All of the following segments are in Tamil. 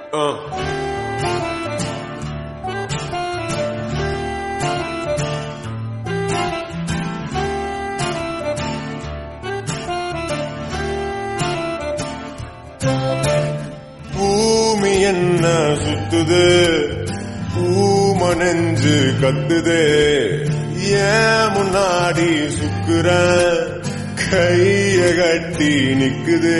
பூமி என்ன சுத்துது பூமனெஞ்சு கத்துதே ஏன் முன்னாடி சுக்குற கைய கட்டி நிக்குது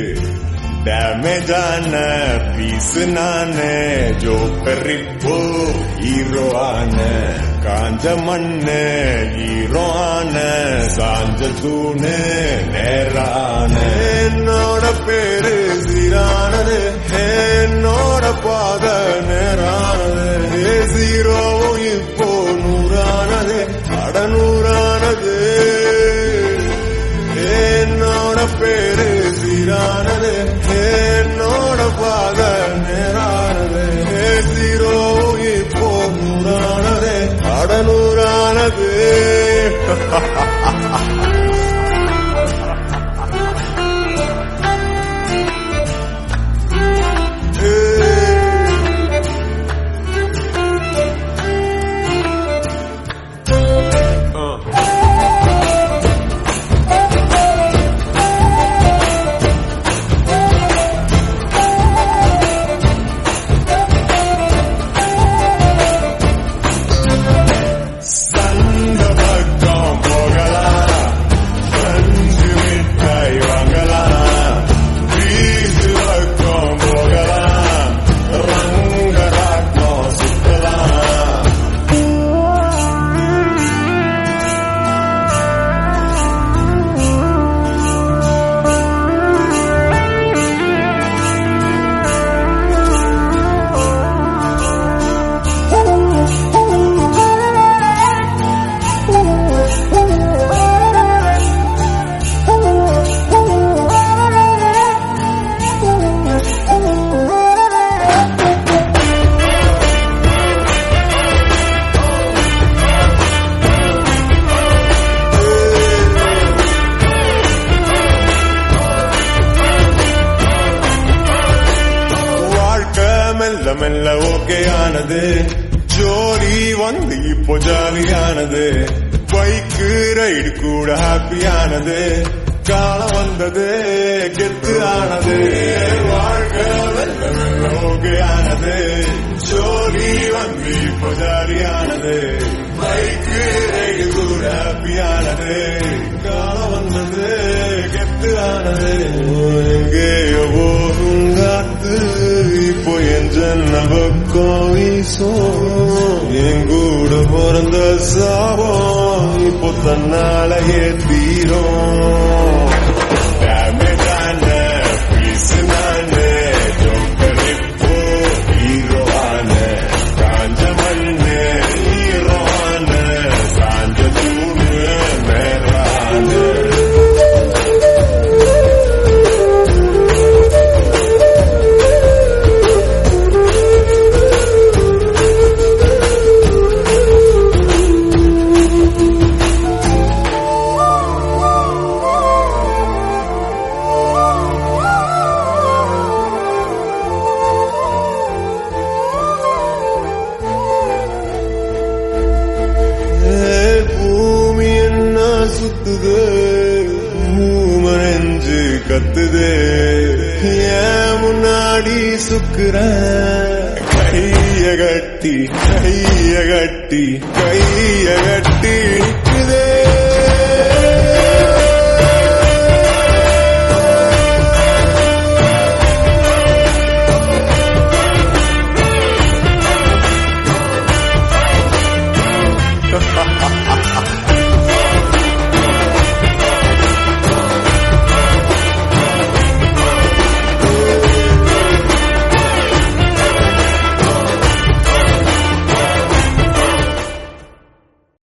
டேமேஜான பீஸ் நானே ஜோக்கர் இப்போ ஹீரோ ஆன காஞ்ச மண்ணு ஹீரோ ஆன சாஞ்ச தூணு நேரான என்னோட பேரு சீரானது என்னோட பாத நேரானது சீரோவும் இப்போ நூறானது அடநூறானது என்னோட பேரு சீரானது என்னோட பாத நேரானது சீரோ இப்போ நூறானது அடநூறானது சந்த பக்கம் போகலாம் பஞ்சு மிட்டாய் வாங்கலாம் பீச்சு பக்கம் போகலாம் ரங்கராட்டம் சுத்தலாம் வாழ்க்கை மெல்ல மெல்ல ஓகே ஆனது ஜோலி வந்து இப்போ ஜாலியானது பைக்கு ரைடு கூட ஹாப்பியானது காலம் வந்தது கெத்து ஆனது வாழ்க்கை மெல்ல மெல்ல ஓகே ஆனது ஜோலி வந்து இப்போ ஜாலியானது பைக்கு ரைடு கூட ஹாப்பியானது காலம் வந்தது கெத்து ஆனது எங்கேயோ போகும் காத்து இப்போ என் ஜன்ன பக்கம் வீசும் என் கூட பிறந்த சாபம் இப்போ தன்னாலேயே தீரும் Damage ஆன piece நானு, joker இப்போ hero ஆன, காஞ்ச மண்ணு hero ஆன, சாஞ்ச தூணு மேலான ஏ, பூமி என்ன சுத்துது மூமனெஞ்சு கத்துது ஏன் முன்னாடி சுக்குற கைய கட்டி கைய கட்டி கைய கட்டி நிக்குதே